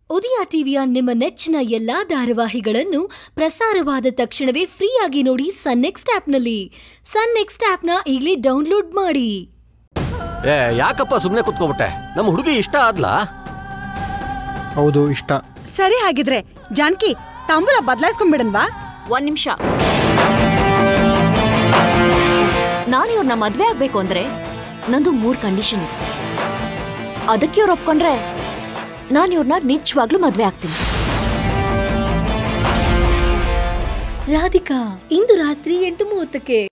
ಉದಯ ಟಿವಿಯ ನಿಮ್ಮ ನೆಚ್ಚಿನ ಎಲ್ಲಾ ಧಾರಾವಾಹಿಗಳನ್ನು ಪ್ರಸಾರವಾದ ತಕ್ಷಣವೇ ಫ್ರೀಯಾಗಿ ನೋಡಿ ಸನ್ ನೆಕ್ಸ್ಟ್ ಆಪ್ನಲ್ಲಿ ಸನ್ ನೆಕ್ಸ್ಟ್ ಆಪ್ನ ಈಗಲೇ ಡೌನ್ಲೋಡ್ ಮಾಡಿ ಏ ಯಾಕಪ್ಪ ಸುಮ್ಮನೆ ಕುತ್ಕೊಬಿಟ್ಟೆ ನಮ್ಮ ಹುಡುಗಿ ಇಷ್ಟ ಆದ್ಲಾ ಹೌದು ಇಷ್ಟ ಸರಿ ಹಾಗಿದ್ರೆ ಜಾನ್ಕಿ ತಾಂಬೂಲ ಬದಲಾಯಿಸ್ಕೊಂಡ್ಬಿಡನ್ವಾ ಒಂದ್ ನಿಮಿಷ ನಾನು ಇವ್ರನ್ನ ಮದ್ವೆ ಆಗ್ಬೇಕು ಅಂದ್ರೆ ನಂದು ಮೂರ್ ಕಂಡೀಷನ್ ಇದೆ ಅದಕ್ಕೆ ಇವ್ರು ಒಪ್ಕೊಂಡ್ರೆ ನಾನು ಇವ್ರನ್ನ ನಿಜವಾಗ್ಲೂ ಮದ್ವೆ ಆಗ್ತೀನಿ ರಾಧಿಕಾ ಇಂದು ರಾತ್ರಿ ಎಂಟು ಮೂವತ್ತಕ್ಕೆ